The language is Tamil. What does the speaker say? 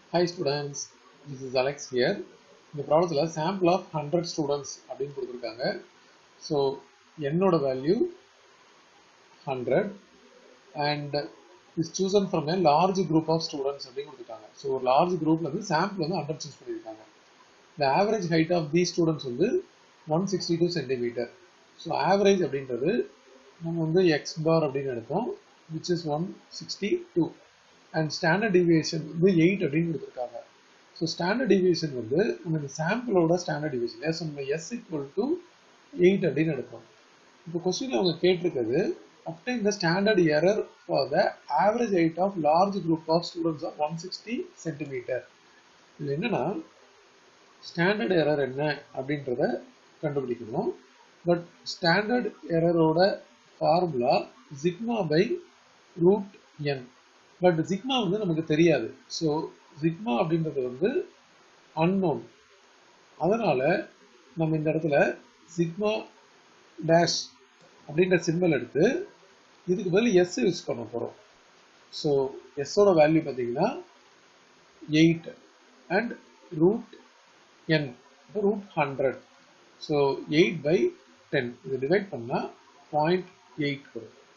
Hi students, this is Alex here. இந்த ப்ராப்ளத்தில் சாம்பிள் ஆஃப் ஹண்ட்ரட் ஸ்டூடெண்ட்ஸ் அப்படின்னு கொடுத்துருக்காங்க ஸோ என்னோட value hundred and is chosen from a large group of students அப்படின்னு கொடுத்துருக்காங்க ஸோ ஒரு லார்ஜ் குரூப்ல வந்து சாம்பிள் வந்து ஹண்ட்ரட் சூஸ் பண்ணியிருக்காங்க இந்த average height of the students வந்து one sixty two centimetre so average அப்படின்றது நம்ம வந்து எக்ஸ் பார் அப்படின்னு எடுத்தோம் which is one sixty two and standard deviation வந்து எயிட் அப்படின்னு கொடுத்துருக்காங்க ஸோ ஸ்டாண்டர்ட் டிவியேஷன் வந்து நம்ம இந்த சாம்பிளோட ஸ்டாண்டர்ட் டிவியேஷன் எஸ் நம்ம எஸ் ஈக்குவல் டு எயிட் அப்படின்னு எடுப்போம் இப்போ கொஸ்டின் அவங்க கேட்டிருக்கிறது obtain the standard error for the average height of large group of students of 160 centimeter இது என்னன்னா ஸ்டாண்டர்ட் எரர் என்ன அப்படின்றத கண்டுபிடிக்கணும் பட் ஸ்டாண்டர்ட் எரரோட formula sigma by root N but sigma வந்து நமக்கு தெரியாது ஸோ சிக்மா அப்படின்றது வந்து அன்னோன் அதனால நம்ம இந்த இடத்துல சிக்மா டேஷ் அப்படின்ற சிம்பிள் எடுத்து இதுக்கு பதில் எஸ் யூஸ் பண்ண போகிறோம் ஸோ எஸ்ஸோட வேல்யூ பார்த்தீங்கன்னா eight and root N root hundred so eight by ten இது டிவைட் பண்ணால் பாயிண்ட் எயிட் வரும்